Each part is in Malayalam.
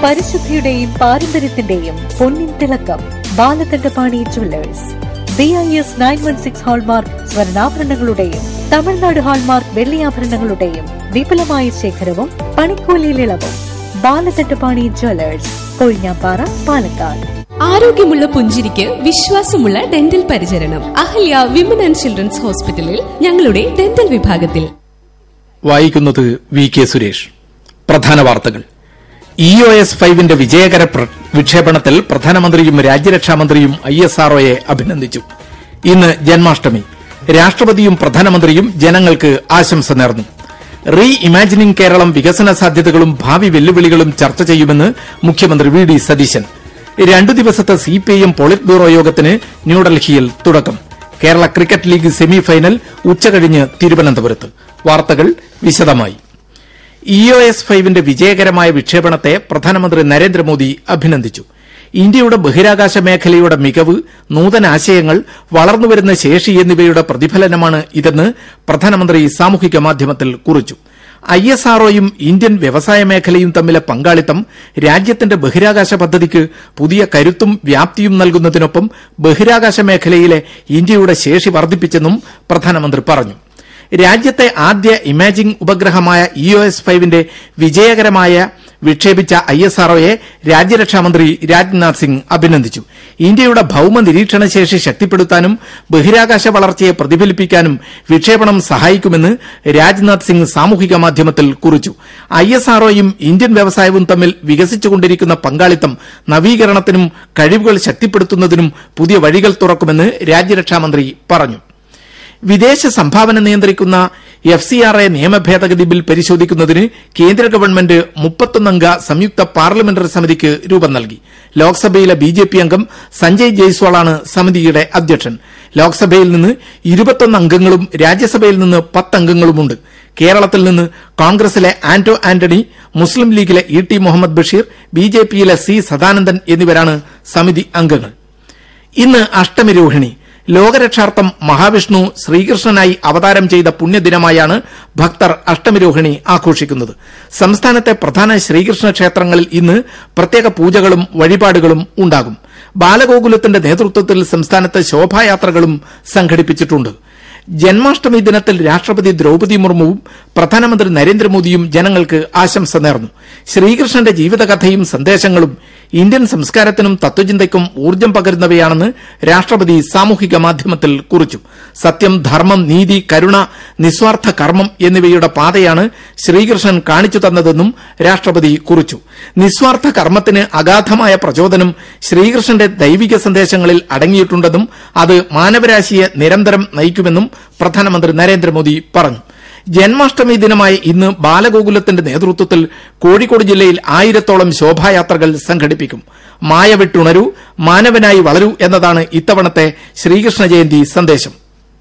പരിശുദ്ധിയുടെയും പാരമ്പര്യത്തിന്റെയും പൊന്നിൻ തിളക്കം Balakandapani jewellers B I S nine one six hallmark സ്വർണ്ണാഭരണങ്ങളുടെയും തമിഴ്നാട് ഹാൾമാർക്ക് വെള്ളിയാഭരണങ്ങളുടെയും വിപുലമായ ശേഖരവും പണിക്കൂലിയിൽ ഇളവും ബാലകണ്ഠപാണി ജുവല്ലേഴ്സ് കൊഴിഞ്ഞാപ്പാറ പാലക്കാട് ആരോഗ്യമുള്ള പുഞ്ചിരിക്ക് വിശ്വാസമുള്ള ഡെന്റൽ പരിചരണം അഹല്യ വിമൻ ആൻഡ് ചിൽഡ്രൻസ് ഹോസ്പിറ്റലിൽ ഞങ്ങളുടെ ഡെന്റൽ വിഭാഗത്തിൽ വായിക്കുന്നത് വി കെ സുരേഷ് പ്രധാന വാർത്തകൾ ഇ ഒ എസ് ഫൈവിന്റെ വിജയകര പ്ര- വിക്ഷേപണത്തിൽ പ്രധാനമന്ത്രിയും രാജ്യരക്ഷാമന്ത്രിയും ഐ എസ് ആർഒയെ അഭിനന്ദിച്ചു ഇന്ന് ജന്മാഷ്ടമി രാഷ്ട്രപതിയും പ്രധാനമന്ത്രിയും ജനങ്ങൾക്ക് ആശംസ നേർന്നു റീ ഇമാജിനിംഗ് കേരളം വികസന സാധ്യതകളും ഭാവി വെല്ലുവിളികളും ചർച്ച ചെയ്യുമെന്ന് മുഖ്യമന്ത്രി വി ഡി സതീശൻ രണ്ടു ദിവസത്തെ C P I M polit bureau യോഗത്തിന് ന്യൂഡൽഹിയിൽ തുടക്കം Kerala cricket league semi final ഉച്ചകഴിഞ്ഞ് തിരുവനന്തപുരത്ത് വാർത്തകൾ വിശദമായി ഇ ഒ എസ് ഫൈവിന്റെ വിജയകരമായ വിക്ഷേപണത്തെ പ്രധാനമന്ത്രി നരേന്ദ്രമോദി അഭിനന്ദിച്ചു ഇന്ത്യയുടെ ബഹിരാകാശ മേഖലയുടെ മികവ് നൂതനാശയങ്ങൾ വളർന്നുവരുന്ന ശേഷി എന്നിവയുടെ പ്രതിഫലനമാണ് ഇതെന്ന് പ്രധാനമന്ത്രി സാമൂഹിക മാധ്യമത്തിൽ കുറിച്ചു ഐ എസ് ആർഒയും ഇന്ത്യൻ വ്യവസായ മേഖലയും തമ്മിലെ പങ്കാളിത്തം രാജ്യത്തിന്റെ ബഹിരാകാശ പദ്ധതിക്ക് പുതിയ കരുത്തും വ്യാപ്തിയും നൽകുന്നതിനൊപ്പം ബഹിരാകാശ മേഖലയിലെ ഇന്ത്യയുടെ ശേഷി വർദ്ധിപ്പിച്ചെന്നും പ്രധാനമന്ത്രി പറഞ്ഞു രാജ്യത്തെ ആദ്യ ഇമാജിംഗ് ഉപഗ്രഹമായ ഇ ഒ എസ് ഫൈവിന്റെ വിജയകരമായ വിക്ഷേപിച്ച ഐ എസ് ആർഒയെ രാജ്യരക്ഷാമന്ത്രി രാജ്നാഥ് സിംഗ് അഭിനന്ദിച്ചു ഇന്ത്യയുടെ ഭൌമ നിരീക്ഷണ ശേഷി ശക്തിപ്പെടുത്താനും ബഹിരാകാശ വളർച്ചയെ പ്രതിഫലിപ്പിക്കാനും വിക്ഷേപണം സഹായിക്കുമെന്ന് രാജ്നാഥ് സിംഗ് സാമൂഹിക മാധ്യമത്തിൽ കുറിച്ചു ഐ എസ് ആർഒയും ഇന്ത്യൻ വ്യവസായവും തമ്മിൽ വികസിച്ചുകൊണ്ടിരിക്കുന്ന പങ്കാളിത്തം നവീകരണത്തിനും കഴിവുകൾ ശക്തിപ്പെടുത്തുന്നതിനും പുതിയ വഴികൾ തുറക്കുമെന്ന് രാജ്യരക്ഷാമന്ത്രി പറഞ്ഞു വിദേശ സംഭാവന നിയന്ത്രിക്കുന്ന എഫ് സി ആർ എ നിയമ ഭേദഗതി ബിൽ പരിശോധിക്കുന്നതിന് കേന്ദ്ര ഗവൺമെന്റ് മുപ്പത്തൊന്നംഗ സംയുക്ത പാർലമെന്ററി സമിതിക്ക് രൂപം നൽകി ലോക്സഭയിലെ ബി ജെ പി അംഗം സഞ്ജയ് ജയ്സ്വാളാണ് സമിതിയുടെ അധ്യക്ഷൻ ലോക്സഭയിൽ നിന്ന് ഇരുപത്തൊന്ന് അംഗങ്ങളും രാജ്യസഭയിൽ നിന്ന് പത്ത് അംഗങ്ങളുമുണ്ട് കേരളത്തിൽ നിന്ന് കോൺഗ്രസിലെ ആന്റോ ആന്റണി മുസ്ലിം ലീഗിലെ E T Muhammad Basheer B J പിയിലെ സി സദാനന്ദൻ എന്നിവരാണ് സമിതി അംഗങ്ങൾ ഇന്ന് അഷ്ടമി രോഹിണി ലോകരക്ഷാർത്ഥം മഹാവിഷ്ണു ശ്രീകൃഷ്ണനായി അവതാരം ചെയ്ത പുണ്യദിനമായാണ് ഭക്തർ അഷ്ടമിരോഹിണി ആഘോഷിക്കുന്നത് സംസ്ഥാനത്തെ പ്രധാന ശ്രീകൃഷ്ണ ക്ഷേത്രങ്ങളിൽ ഇന്ന് പ്രത്യേക പൂജകളും വഴിപാടുകളും ഉണ്ടാകും ബാലഗോകുലത്തിന്റെ നേതൃത്വത്തിൽ സംസ്ഥാനത്ത് ശോഭായാത്രകളും സംഘടിപ്പിച്ചിട്ടുണ്ട് ജന്മാഷ്ടമി ദിനത്തിൽ രാഷ്ട്രപതി ദ്രൌപതി മുർമുവും പ്രധാനമന്ത്രി നരേന്ദ്രമോദിയും ജനങ്ങൾക്ക് ആശംസ നേർന്നു ശ്രീകൃഷ്ണന്റെ ജീവിതകഥയും സന്ദേശങ്ങളും ഇന്ത്യൻ സംസ്കാരത്തിനും തത്വചിന്തയ്ക്കും ഊർജ്ജം പകരുന്നവയാണെന്ന് രാഷ്ട്രപതി സാമൂഹിക മാധ്യമത്തിൽ കുറിച്ചു സത്യം ധർമ്മം നീതി കരുണ നിസ്വാർത്ഥ കർമ്മം എന്നിവയുടെ പാതയാണ് ശ്രീകൃഷ്ണൻ കാണിച്ചു തന്നതെന്നും രാഷ്ട്രപതി കുറിച്ചു നിസ്വാർത്ഥ കർമ്മത്തിന് അഗാധമായ പ്രചോദനം ശ്രീകൃഷ്ണന്റെ ദൈവിക സന്ദേശങ്ങളിൽ അടങ്ങിയിട്ടുണ്ടെന്നും അത് മാനവരാശിയെ നിരന്തരം നയിക്കുമെന്നും പ്രധാനമന്ത്രി നരേന്ദ്രമോദി പറഞ്ഞു ജന്മാഷ്ടമി ദിനമായ ഇന്ന് ബാലഗോകുലത്തിന്റെ നേതൃത്വത്തിൽ കോഴിക്കോട് ജില്ലയിൽ ആയിരത്തോളം ശോഭായാത്രകൾ സംഘടിപ്പിക്കും മായ വിട്ടുണരൂ മാനവനായി വളരൂ എന്നതാണ് ഇത്തവണത്തെ ശ്രീകൃഷ്ണ ജയന്തി സന്ദേശം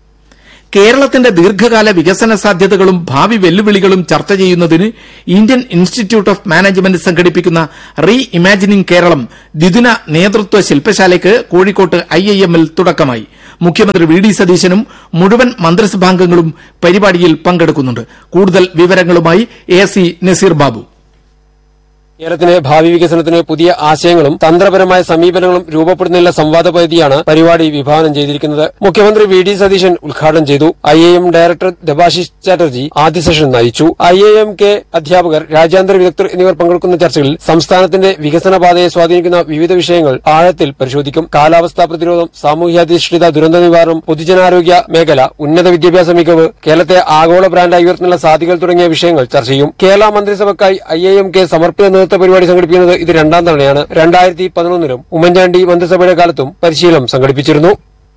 കേരളത്തിന്റെ ദീർഘകാല വികസന സാധ്യതകളും ഭാവി വെല്ലുവിളികളും ചർച്ച ചെയ്യുന്നതിന് ഇന്ത്യൻ ഇൻസ്റ്റിറ്റ്യൂട്ട് ഓഫ് മാനേജ്മെന്റ് സംഘടിപ്പിക്കുന്ന റീ ഇമാജിനിംഗ് കേരളം ദ്വിദിന നേതൃത്വ ശില്പശാലയ്ക്ക് കോഴിക്കോട്ട് ഐ ഐ എമ്മിൽ തുടക്കമായി മുഖ്യമന്ത്രി വി ഡി സതീശനും മുഴുവൻ മന്ത്രിസഭാംഗങ്ങളും പരിപാടിയിൽ പങ്കെടുക്കുന്നുണ്ട് കൂടുതൽ വിവരങ്ങളുമായി എ സി നസീർ ബാബു കേരളത്തിന്റെ ഭാവി വികസനത്തിന് പുതിയ ആശയങ്ങളും തന്ത്രപരമായ സമീപനങ്ങളും രൂപപ്പെടുന്നതിനുള്ള സംവാദ പദ്ധതിയാണ് പരിപാടി വിഭാവനം ചെയ്തിരിക്കുന്നത് മുഖ്യമന്ത്രി വി ഡി സതീശൻ ഉദ്ഘാടനം ചെയ്തു I A M director Debashish Chatterjee ആദ്യ സെഷൻ നയിച്ചു ഐ എ എം കെ അധ്യാപകർ രാജ്യാന്തര വിദഗ്ധർ എന്നിവർ പങ്കെടുക്കുന്ന ചർച്ചകളിൽ സംസ്ഥാനത്തിന്റെ വികസന പാതയെ സ്വാധീനിക്കുന്ന വിവിധ വിഷയങ്ങൾ ആഴത്തിൽ പരിശോധിക്കും കാലാവസ്ഥാ പ്രതിരോധം സാമൂഹ്യാധിഷ്ഠിത ദുരന്ത നിവാരണം പൊതുജനാരോഗ്യ മേഖല ഉന്നത വിദ്യാഭ്യാസ മികവ് കേരളത്തെ ആഗോള ബ്രാൻഡായി ഉയർത്തുന്ന സാധ്യതകൾ തുടങ്ങിയ വിഷയങ്ങൾ ചർച്ച ചെയ്യും കേരള മന്ത്രിസഭയ്ക്കായി ഐ എ എം കെ സമർപ്പിത നേതൃത്വ പരിപാടി സംഘടിപ്പിക്കുന്നത് ഇത് രണ്ടാം തവണയാണ് രണ്ടായിരത്തി പതിനൊന്നിലും ഉമ്മൻചാണ്ടി മന്ത്രിസഭയുടെ കാലത്തും പരിശീലനം സംഘടിപ്പിച്ചിരുന്നു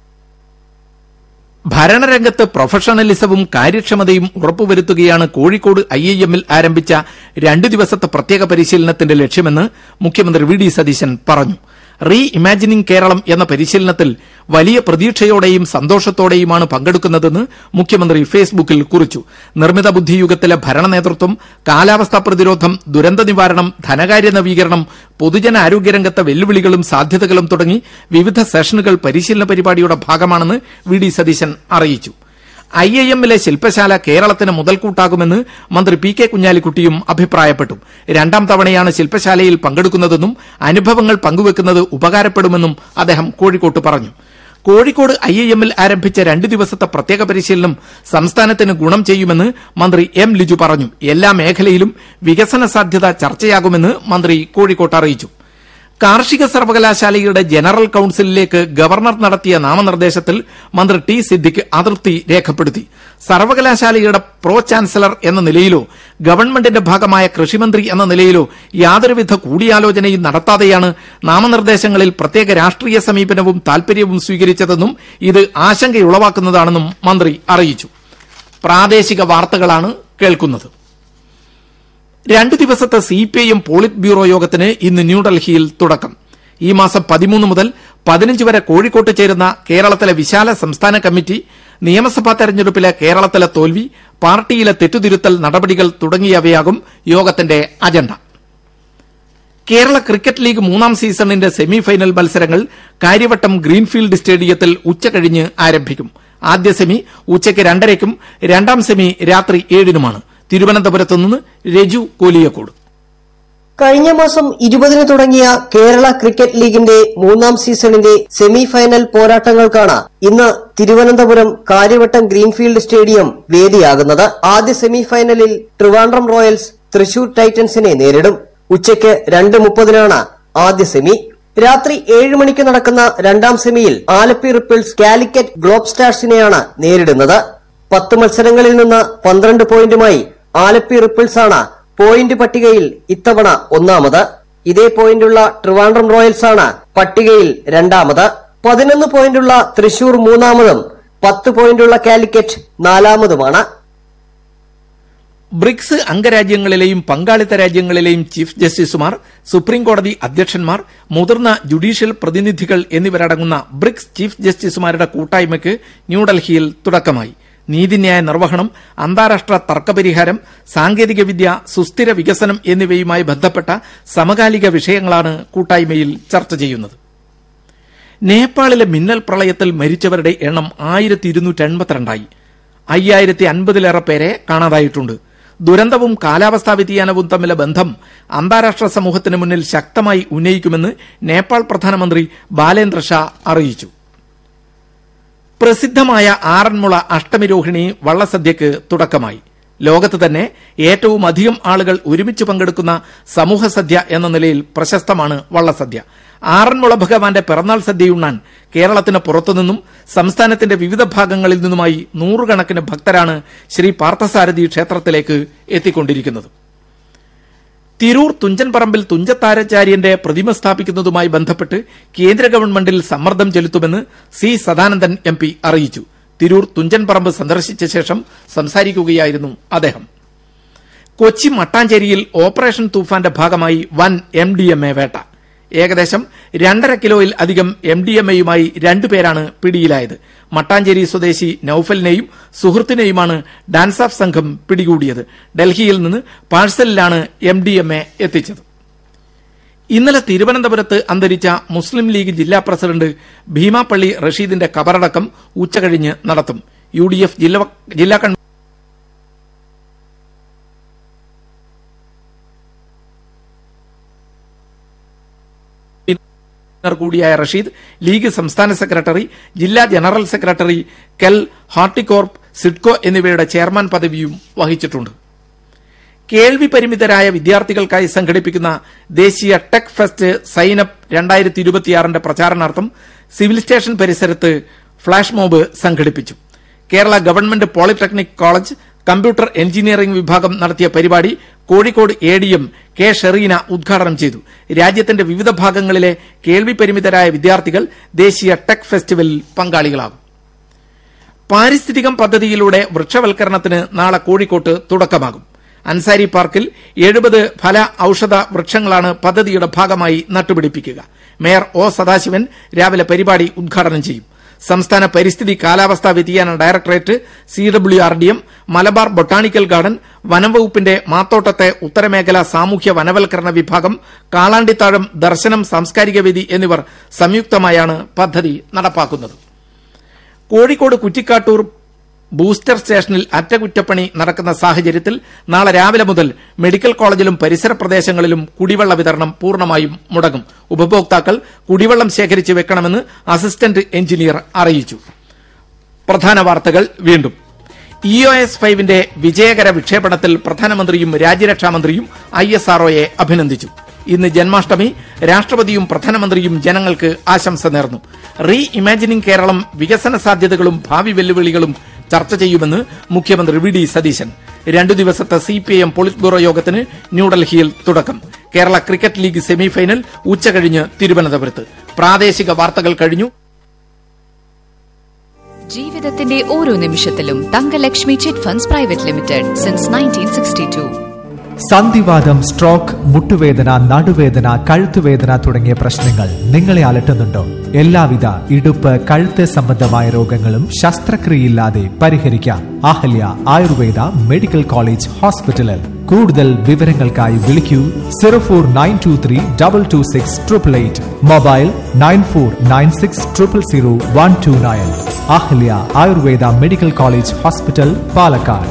ഭരണരംഗത്ത് പ്രൊഫഷണലിസവും കാര്യക്ഷമതയും ഉറപ്പുവരുത്തുകയാണ് കോഴിക്കോട് ഐ ഐ എമ്മിൽ ആരംഭിച്ച രണ്ടു ദിവസത്തെ പ്രത്യേക പരിശീലനത്തിന്റെ ലക്ഷ്യമെന്ന് മുഖ്യമന്ത്രി വി ഡി സതീശൻ പറഞ്ഞു റീ ഇമാജിനിംഗ് കേരളം എന്ന പരിശീലനത്തിൽ വലിയ പ്രതീക്ഷയോടെയും സന്തോഷത്തോടെയുമാണ് പങ്കെടുക്കുന്നതെന്ന് മുഖ്യമന്ത്രി ഫേസ്ബുക്കിൽ കുറിച്ചു നിർമ്മിത ബുദ്ധിയുഗത്തിലെ ഭരണ നേതൃത്വം കാലാവസ്ഥാ പ്രതിരോധം ദുരന്ത നിവാരണം ധനകാര്യ നവീകരണം പൊതുജന ആരോഗ്യരംഗത്തെ വെല്ലുവിളികളും സാധ്യതകളും തുടങ്ങി വിവിധ സെഷനുകൾ പരിശീലന പരിപാടിയുടെ ഭാഗമാണെന്ന് വി ഡി സതീശൻ അറിയിച്ചു ഐ ഐ എമ്മിലെ ശില്പശാല കേരളത്തിന് മുതൽക്കൂട്ടാകുമെന്ന് മന്ത്രി പി കെ കുഞ്ഞാലിക്കുട്ടിയും അഭിപ്രായപ്പെട്ടു രണ്ടാം തവണയാണ് ശില്പശാലയിൽ പങ്കെടുക്കുന്നതെന്നും അനുഭവങ്ങൾ പങ്കുവെക്കുന്നത് ഉപകാരപ്പെടുമെന്നും അദ്ദേഹം കോഴിക്കോട്ട് പറഞ്ഞു കോഴിക്കോട് ഐ ഐ എമ്മിൽ ആരംഭിച്ച രണ്ട് ദിവസത്തെ പ്രത്യേക പരിശീലനം സംസ്ഥാനത്തിന് ഗുണം ചെയ്യുമെന്ന് മന്ത്രി എം ലിജു പറഞ്ഞു എല്ലാ മേഖലയിലും വികസന സാധ്യത ചർച്ചയാകുമെന്ന് മന്ത്രി കോഴിക്കോട്ട് അറിയിച്ചു കാർഷിക സർവകലാശാലയുടെ ജനറൽ കൌൺസിലിലേക്ക് ഗവർണർ നടത്തിയ നാമനിർദ്ദേശത്തിൽ മന്ത്രി ടി സിദ്ദിഖ് അതൃപ്തി രേഖപ്പെടുത്തി സർവകലാശാലയുടെ പ്രോ ചാൻസലർ എന്ന നിലയിലോ ഗവൺമെന്റിന്റെ ഭാഗമായ കൃഷിമന്ത്രി എന്ന നിലയിലോ യാതൊരുവിധ കൂടിയാലോചനയും നടത്താതെയാണ് നാമനിർദ്ദേശങ്ങളിൽ പ്രത്യേക രാഷ്ട്രീയ സമീപനവും താൽപര്യവും സ്വീകരിച്ചതെന്നും ഇത് ആശങ്കയുളവാക്കുന്നതാണെന്നും മന്ത്രി അറിയിച്ചു പ്രാദേശിക വാർത്തകളാണ് കേൾക്കുന്നത് രണ്ടു ദിവസത്തെ C P I M polit bureau യോഗത്തിന് ഇന്ന് ന്യൂഡൽഹിയിൽ തുടക്കം ഈ മാസം പതിമൂന്ന് മുതൽ പതിനഞ്ച് വരെ കോഴിക്കോട്ട് ചേരുന്ന കേരളത്തിലെ വിശാല സംസ്ഥാന കമ്മിറ്റി നിയമസഭാ തെരഞ്ഞെടുപ്പിലെ കേരളത്തിലെ തോൽവി പാർട്ടിയിലെ തെറ്റുതിരുത്തൽ നടപടികൾ തുടങ്ങിയവയാകും യോഗത്തിന്റെ അജണ്ട കേരള ക്രിക്കറ്റ് ലീഗ് മൂന്നാം സീസണിന്റെ സെമി ഫൈനൽ മത്സരങ്ങൾ കാര്യവട്ടം ഗ്രീൻഫീൽഡ് സ്റ്റേഡിയത്തിൽ ഉച്ചകഴിഞ്ഞ് ആരംഭിക്കും ആദ്യ സെമി ഉച്ചയ്ക്ക് രണ്ടരയ്ക്കും രണ്ടാം സെമി രാത്രി ഏഴിനുമാണ് തിരുവനന്തപുരത്ത് നിന്ന് രജു കോലിയക്കോട് കഴിഞ്ഞ മാസം ഇരുപതിന് തുടങ്ങിയ കേരള ക്രിക്കറ്റ് ലീഗിന്റെ മൂന്നാം സീസണിന്റെ സെമി ഫൈനൽ പോരാട്ടങ്ങൾക്കാണ് ഇന്ന് തിരുവനന്തപുരം കാര്യവട്ടം ഗ്രീൻഫീൽഡ് സ്റ്റേഡിയം വേദിയാകുന്നത് ആദ്യ സെമി ഫൈനലിൽ ട്രിവാൻഡ്രം റോയൽസ് തൃശൂർ ടൈറ്റൻസിനെ നേരിടും ഉച്ചയ്ക്ക് രണ്ട് മുപ്പതിനാണ് ആദ്യ സെമി രാത്രി ഏഴ് മണിക്ക് നടക്കുന്ന രണ്ടാം സെമിയിൽ ആലപ്പി റിപ്പിൾസ് കാലിക്കറ്റ് ഗ്ലോബ് സ്റ്റാർസിനെയാണ് നേരിടുന്നത് പത്ത് മത്സരങ്ങളിൽ നിന്ന് പന്ത്രണ്ട് പോയിന്റുമായി ആലപ്പി റിപ്പിൾസ് ആണ് പോയിന്റ് പട്ടികയിൽ ഇത്തവണ ഒന്നാമത് ഇതേ പോയിന്റുള്ള ട്രിവാൻഡ്രം റോയൽസ് ആണ് പട്ടികയിൽ രണ്ടാമത് പതിനൊന്ന് പോയിന്റുള്ള തൃശൂർ മൂന്നാമതും പത്ത് പോയിന്റുള്ള കാലിക്കറ്റ് നാലാമതുമാണ് ബ്രിക്സ് അംഗരാജ്യങ്ങളിലെയും പങ്കാളിത്ത രാജ്യങ്ങളിലെയും ചീഫ് ജസ്റ്റിസുമാർ സുപ്രീംകോടതി അധ്യക്ഷന്മാർ മുതിർന്ന ജുഡീഷ്യൽ പ്രതിനിധികൾ എന്നിവരടങ്ങുന്ന ബ്രിക്സ് ചീഫ് ജസ്റ്റിസുമാരുടെ കൂട്ടായ്മയ്ക്ക് ന്യൂഡൽഹിയിൽ തുടക്കമായി നീതിന്യായ നിർവഹണം അന്താരാഷ്ട്ര തർക്കപരിഹാരം സാങ്കേതികവിദ്യ സുസ്ഥിര വികസനം എന്നിവയുമായി ബന്ധപ്പെട്ട സമകാലിക വിഷയങ്ങളാണ് കൂട്ടായ്മയിൽ ചർച്ച ചെയ്യുന്നത് നേപ്പാളിലെ മിന്നൽ പ്രളയത്തിൽ മരിച്ചവരുടെ എണ്ണം ആയിരത്തി ഇരുന്നൂറ്റി എൺപത്തിരണ്ടായി അയ്യായിരത്തി അൻപതിലേറെ പേരെ കാണാതായിട്ടുണ്ട് ദുരന്തവും കാലാവസ്ഥാ വ്യതിയാനവും തമ്മിലെ ബന്ധം അന്താരാഷ്ട്ര സമൂഹത്തിന് മുന്നിൽ ശക്തമായി ഉന്നയിക്കുമെന്ന് നേപ്പാൾ പ്രധാനമന്ത്രി ബാലേന്ദ്ര ഷാ അറിയിച്ചു പ്രസിദ്ധമായ ആറന്മുള അഷ്ടമിരോഹിണി വള്ളസദ്യക്ക് തുടക്കമായി ലോകത്ത് തന്നെ ഏറ്റവും അധികം ആളുകൾ ഒരുമിച്ച് പങ്കെടുക്കുന്ന സമൂഹസദ്യ എന്ന നിലയിൽ പ്രശസ്തമാണ് വള്ളസദ്യ ആറന്മുള ഭഗവാന്റെ പിറന്നാൾ സദ്യയുണ്ണാൻ കേരളത്തിന് പുറത്തുനിന്നും സംസ്ഥാനത്തിന്റെ വിവിധ ഭാഗങ്ങളിൽ നിന്നുമായി നൂറുകണക്കിന് ഭക്തരാണ് ശ്രീ പാർത്ഥസാരഥി ക്ഷേത്രത്തിലേക്ക് എത്തിക്കൊണ്ടിരിക്കുന്നത് തിരൂർ തുഞ്ചൻപറമ്പിൽ തുഞ്ചത്താരാചാര്യന്റെ പ്രതിമ സ്ഥാപിക്കുന്നതുമായി ബന്ധപ്പെട്ട് കേന്ദ്ര ഗവൺമെന്റിൽ സമ്മർദ്ദം ചെലുത്തുമെന്ന് സി സദാനന്ദൻ എം പി അറിയിച്ചു തിരൂർ തുഞ്ചൻപറമ്പ് സന്ദർശിച്ച ശേഷം സംസാരിക്കുകയായിരുന്നു അദ്ദേഹം കൊച്ചി മട്ടാഞ്ചേരിയിൽ ഓപ്പറേഷൻ തൂഫാന്റെ ഭാഗമായി വൻ എം ഡി എം എ വേട്ട ഏകദേശം രണ്ടര കിലോയിൽ അധികം എം ഡി എം എയുമായി രണ്ടുപേരാണ് പിടിയിലായത് മട്ടാഞ്ചേരി സ്വദേശി നൌഫലിനെയും സുഹൃത്തിനെയുമാണ് ഡാൻസ് ഓഫ് സംഘം പിടികൂടിയത് ഡൽഹിയിൽ നിന്ന് പാഴ്സലിലാണ് എം ഡി എം എ എത്തിച്ചത് ഇന്നലെ തിരുവനന്തപുരത്ത് അന്തരിച്ച മുസ്ലിം ലീഗ് ജില്ലാ പ്രസിഡന്റ് ഭീമാപ്പള്ളി റഷീദിന്റെ കബറടക്കം ഉച്ചകഴിഞ്ഞ് നടത്തും യു ഡി എഫ് ജില്ലാ കൺവീനർ കൂടിയായ റഷീദ് ലീഗ് സംസ്ഥാന സെക്രട്ടറി ജില്ലാ ജനറൽ സെക്രട്ടറി കെൽ ഹാർട്ടികോർപ്പ് സിഡ്കോ എന്നിവയുടെ ചെയർമാൻ പദവിയും വഹിച്ചിട്ടുണ്ട് കേൾവി പരിമിതരായ വിദ്യാർത്ഥികൾക്കായി സംഘടിപ്പിക്കുന്ന ദേശീയ ടെക് ഫെസ്റ്റ് സൈനപ്പ് രണ്ടായിരത്തി ഇരുപത്തിയാറിന്റെ പ്രചാരണാർത്ഥം സിവിൽ സ്റ്റേഷൻ പരിസരത്ത് ഫ്ളാഷ് മോബ് സംഘടിപ്പിച്ചു Kerala government polytechnic college computer engineering വിഭാഗം നടത്തിയ പരിപാടി Kozhikode A D M K Shereena ഉദ്ഘാടനം ചെയ്തു രാജ്യത്തിന്റെ വിവിധ ഭാഗങ്ങളിലെ കേൾവി പരിമിതരായ വിദ്യാർത്ഥികൾ ദേശീയ ടെക് ഫെസ്റ്റിവലിൽ പങ്കാളികളാകും പാരിസ്ഥിതികം പദ്ധതിയിലൂടെ വൃക്ഷവൽക്കരണത്തിന് നാളെ കോഴിക്കോട്ട് തുടക്കമാകും അൻസാരി പാർക്കിൽ എഴുപത് ഫല ഔഷധ വൃക്ഷങ്ങളാണ് പദ്ധതിയുടെ ഭാഗമായി നട്ടുപിടിപ്പിക്കുക മേയർ ഒ സദാശിവൻ രാവിലെ പരിപാടി ഉദ്ഘാടനം ചെയ്യും സംസ്ഥാന പരിസ്ഥിതി കാലാവസ്ഥാ വ്യതിയാന directorate C W R D M Malabar botanical garden വനംവകുപ്പിന്റെ മാത്തോട്ടത്തെ ഉത്തരമേഖല സാമൂഹ്യ വനവൽക്കരണ വിഭാഗം കാളാണ്ടിത്താഴം ദർശനം സാംസ്കാരിക വേദി എന്നിവർ സംയുക്തമായാണ് പദ്ധതി നടപ്പാക്കുന്നത് കോഴിക്കോട് കുറ്റിക്കാട്ടൂർ ബൂസ്റ്റർ സ്റ്റേഷനിൽ അറ്റകുറ്റപ്പണി നടക്കുന്ന സാഹചര്യത്തിൽ നാളെ രാവിലെ മുതൽ മെഡിക്കൽ കോളേജിലും പരിസര പ്രദേശങ്ങളിലും കുടിവെള്ള വിതരണം പൂർണ്ണമായും മുടങ്ങും ഉപഭോക്താക്കൾ കുടിവെള്ളം ശേഖരിച്ച് വെക്കണമെന്ന് അസിസ്റ്റന്റ് എഞ്ചിനീയർ അറിയിച്ചു പ്രധാന വാർത്തകൾ വീണ്ടും ഇ ഒ എസ് ഫൈവിന്റെ വിജയകര വിക്ഷേപണത്തിൽ പ്രധാനമന്ത്രിയും രാജ്യരക്ഷാമന്ത്രിയും ഐ എസ് ആർഒയെ അഭിനന്ദിച്ചു ഇന്ന് ജന്മാഷ്ടമി രാഷ്ട്രപതിയും പ്രധാനമന്ത്രിയും ജനങ്ങൾക്ക് ആശംസ നേർന്നു റീ ഇമാജിനിംഗ് കേരളം വികസന സാധ്യതകളും ഭാവി വെല്ലുവിളികളും ചർച്ച ചെയ്യുമെന്ന് മുഖ്യമന്ത്രി വി ഡി സതീശൻ രണ്ടു ദിവസത്തെ C P I M polit bureau യോഗത്തിന് ന്യൂഡൽഹിയിൽ തുടക്കം കേരള ക്രിക്കറ്റ് ലീഗ് സെമിഫൈനൽ ഉച്ചകഴിഞ്ഞ് തിരുവനന്തപുരത്ത് പ്രാദേശിക വാർത്തകൾ കഴിഞ്ഞു ജീവിതത്തിന്റെ ഓരോ നിമിഷത്തിലും Thangalakshmi chit funds private limited since nineteen sixty two സന്ധിവാദം സ്ട്രോക്ക് മുട്ടുവേദന നടുവേദന കഴുത്തുവേദന തുടങ്ങിയ പ്രശ്നങ്ങൾ നിങ്ങളെ അലട്ടുന്നുണ്ടോ എല്ലാവിധ ഇടുപ്പ് കഴുത്ത് സംബന്ധമായ രോഗങ്ങളും ശസ്ത്രക്രിയയില്ലാതെ പരിഹരിക്കാം അഹല്യ ആയുർവേദ മെഡിക്കൽ കോളേജ് ഹോസ്പിറ്റലിൽ കൂടുതൽ വിവരങ്ങൾക്കായി വിളിക്കൂ zero four nine two three double two six triple eight mobile nine four nine six triple zero one two nine Ahalya Ayurveda medical college hospital Palakkad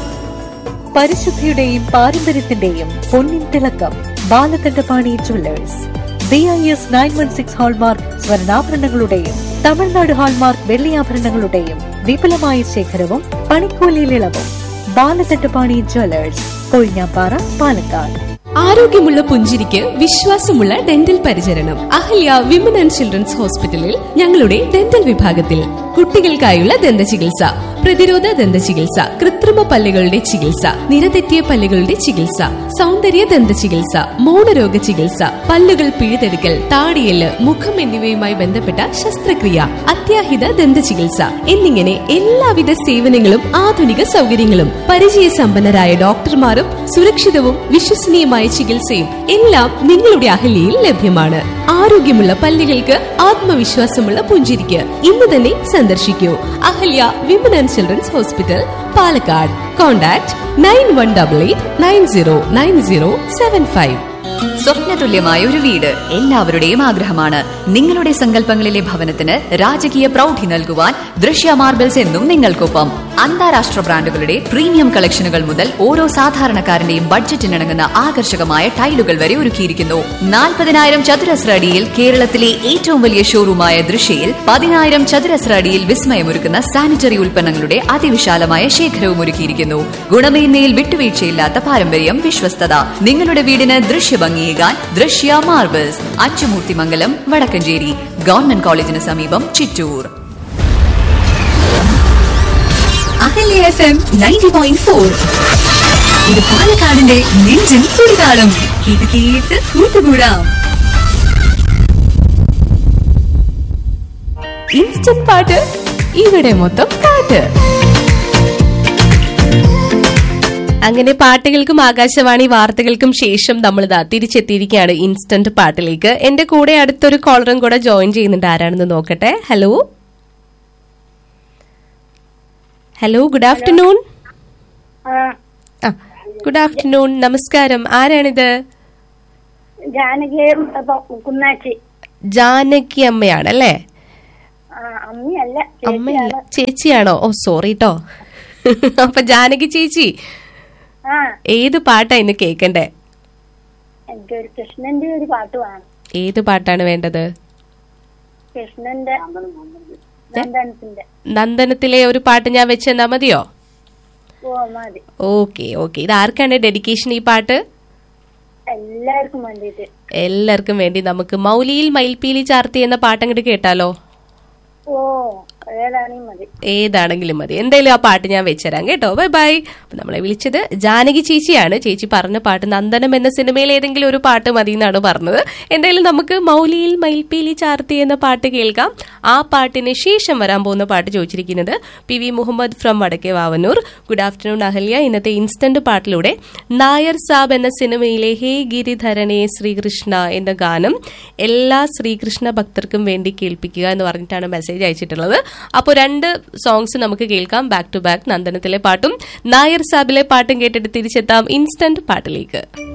പരിശുദ്ധിയുടെയും പാരമ്പര്യത്തിന്റെയും പൊന്നിൻ തിളക്കം Balakandapani jewellers B I S nine one six hallmark സ്വർണ്ണാഭരണങ്ങളുടെയും തമിഴ്നാട് ഹാൾമാർക്ക് വെള്ളിയാഭരണങ്ങളുടെയും വിപുലമായ ശേഖരവും പണിക്കൂലിയിൽ ഇളവും ബാലകണ്ഠപാണി ജുവല്ലേഴ്സ് കൊഴിഞ്ഞാപ്പാറ പാലക്കാട് ആരോഗ്യമുള്ള പുഞ്ചിരിക്ക് വിശ്വാസമുള്ള ഡെന്റൽ പരിചരണം അഹല്യ വിമൻ ആൻഡ് ചിൽഡ്രൻസ് ഹോസ്പിറ്റലിൽ ഞങ്ങളുടെ ഡെന്റൽ വിഭാഗത്തിൽ കുട്ടികൾക്കായുള്ള ദന്ത ചികിത്സ പ്രതിരോധ ദന്ത ചികിത്സ കൃത്രിമ പല്ലുകളുടെ ചികിത്സ നിരതെറ്റിയ പല്ലുകളുടെ ചികിത്സ സൗന്ദര്യ ദന്ത ചികിത്സ മൗനരോഗ ചികിത്സ പല്ലുകൾ പിഴുതെടുക്കൽ താടിയല് മുഖം എന്നിവയുമായി ബന്ധപ്പെട്ട ശസ്ത്രക്രിയ അത്യാഹിത ദന്ത ചികിത്സ എന്നിങ്ങനെ എല്ലാവിധ സേവനങ്ങളും ആധുനിക സൗകര്യങ്ങളും പരിചയസമ്പന്നരായ ഡോക്ടർമാരും സുരക്ഷിതവും വിശ്വസനീയമായ ചികിത്സയും എല്ലാം നിങ്ങളുടെ അഹല്യയിൽ ലഭ്യമാണ് ആരോഗ്യമുള്ള പല്ലുകൾക്ക് ആത്മവിശ്വാസമുള്ള പുഞ്ചിരിക്ക് ഇന്ന് തന്നെ സന്ദർശിക്കൂ Ahalya women and children's hospital Palakkad contact nine one double eight nine zero nine zero seven five സ്വപ്നതുല്യമായ ഒരു വീട് എല്ലാവരുടെയും ആഗ്രഹമാണ് നിങ്ങളുടെ സങ്കല്പങ്ങളിലെ ഭവനത്തിന് രാജകീയ പ്രൗഢി നൽകുവാൻ ദൃശ്യ മാർബിൾസ് എന്നും നിങ്ങൾക്കൊപ്പം അന്താരാഷ്ട്ര ബ്രാൻഡുകളുടെ പ്രീമിയം കളക്ഷനുകൾ മുതൽ ഓരോ സാധാരണക്കാരന്റെയും ബഡ്ജറ്റിനിണങ്ങുന്ന ആകർഷകമായ ടൈലുകൾ വരെ ഒരുക്കിയിരിക്കുന്നു നാൽപ്പതിനായിരം ചതുരശ്ര അടിയിൽ കേരളത്തിലെ ഏറ്റവും വലിയ ഷോറൂമായ ദൃശ്യയിൽ പതിനായിരം ചതുരശ്ര അടിയിൽ വിസ്മയമൊരുക്കുന്ന സാനിറ്ററി ഉൽപ്പന്നങ്ങളുടെ അതിവിശാലമായ ശേഖരവും ഒരുക്കിയിരിക്കുന്നു ഗുണമേന്മയിൽ വിട്ടുവീഴ്ചയില്ലാത്ത പാരമ്പര്യം വിശ്വസ്തത നിങ്ങളുടെ വീടിന് ദൃശ്യഭംഗിയേകാൻ ദൃശ്യ മാർബിൾസ് അച്ചുമൂർത്തിമംഗലം വടക്കഞ്ചേരി ഗവൺമെന്റ് കോളേജിന് സമീപം Chittur Ahalya F M ninety point four ഇത് പാലക്കാടിന്റെ നെഞ്ചിൻ തുടിതാളം കേട്ട് കേട്ട് കൂട്ടുകൂടാം ഇൻസ്റ്റന്റ് പാട്ട് ഇവിടെ മൊത്തം പാട്ട് അങ്ങനെ പാട്ടുകൾക്കും ആകാശവാണി വാർത്തകൾക്കും ശേഷം നമ്മൾ ഇതാ തിരിച്ചെത്തിയിരിക്കുകയാണ് ഇൻസ്റ്റന്റ് പാട്ടിലേക്ക് എന്റെ കൂടെ അടുത്തൊരു കോളറും കൂടെ ജോയിൻ ചെയ്യുന്നുണ്ട് ആരാണെന്ന് നോക്കട്ടെ ഹലോ ഹലോ ഗുഡ് ആഫ്റ്റർനൂൺ ആ ഗുഡ് ആഫ്റ്റർനൂൺ നമസ്കാരം ആരാണിത് ജാനകിയും കുന്നാച്ചി ജാനകി അമ്മയാണ് അല്ലേ ആ, അമ്മയല്ല അമ്മയല്ല ചേച്ചിയാണ് ചേച്ചിയാണോ ഓ സോറി ട്ടോ അപ്പൊ ജാനകി ചേച്ചി ആ ഏത് പാട്ടാ ഇന്ന് കേക്കണ്ടേ എനിക്ക് ഒരു കൃഷ്ണന്റെ ഒരു പാട്ട് വേണം ഏത് പാട്ടാണ് വേണ്ടത് കൃഷ്ണന്റെ നന്ദനത്തിന്റെ നന്ദനത്തിലെ ഒരു പാട്ട് ഞാൻ വെച്ചെന്നാ മതിയോ ഓ മതി ഓക്കെ ഓക്കെ ഇത് ആർക്കാണ് ഡെഡിക്കേഷൻ ഈ പാട്ട് എല്ലാവർക്കും വേണ്ടിയിട്ട് എല്ലാവർക്കും വേണ്ടി നമുക്ക് മൗലിയിൽ മയിൽപീലി ചാർത്തി എന്ന പാട്ട് അങ്ങോട്ട് കേട്ടാലോ ഓ ഏതാണെങ്കിലും മതി ഏതാണെങ്കിലും മതി എന്തായാലും ആ പാട്ട് ഞാൻ വെച്ചുതരാം കേട്ടോ ബൈ ബൈ അപ്പൊ നമ്മളെ വിളിച്ചത് ജാനകി ചേച്ചിയാണ് ചേച്ചി പറഞ്ഞ പാട്ട് നന്ദനം എന്ന സിനിമയിൽ ഏതെങ്കിലും ഒരു പാട്ട് മതി എന്നാണ് പറഞ്ഞത് എന്തായാലും നമുക്ക് മൗലിയിൽ മയിൽപീലി ചാർത്തി എന്ന പാട്ട് കേൾക്കാം ആ പാട്ടിന് ശേഷം വരാൻ പോകുന്ന പാട്ട് ചോദിച്ചിരിക്കുന്നത് പി വി മുഹമ്മദ് ഫ്രം വടക്കേ വാവന്നൂർ ഗുഡ് ആഫ്റ്റർനൂൺ അഹല്യ ഇന്നത്തെ ഇൻസ്റ്റന്റ് പാട്ടിലൂടെ നായർ സാബ് എന്ന സിനിമയിലെ ഹേ ഗിരിധരനെ ശ്രീകൃഷ്ണ എന്ന ഗാനം എല്ലാ ശ്രീകൃഷ്ണ ഭക്തർക്കും വേണ്ടി കേൾപ്പിക്കുക എന്ന് പറഞ്ഞിട്ടാണ് മെസ്സേജ് അയച്ചിട്ടുള്ളത് അപ്പോൾ രണ്ട് സോങ്സ് നമുക്ക് കേൾക്കാം ബാക്ക് ടു ബാക്ക് നന്ദനത്തിലെ പാട്ടും നായർ സാബിലെ പാട്ടും കേട്ടിട്ട് തിരിച്ചെത്താം ഇൻസ്റ്റന്റ് പാട്ടിലേക്ക്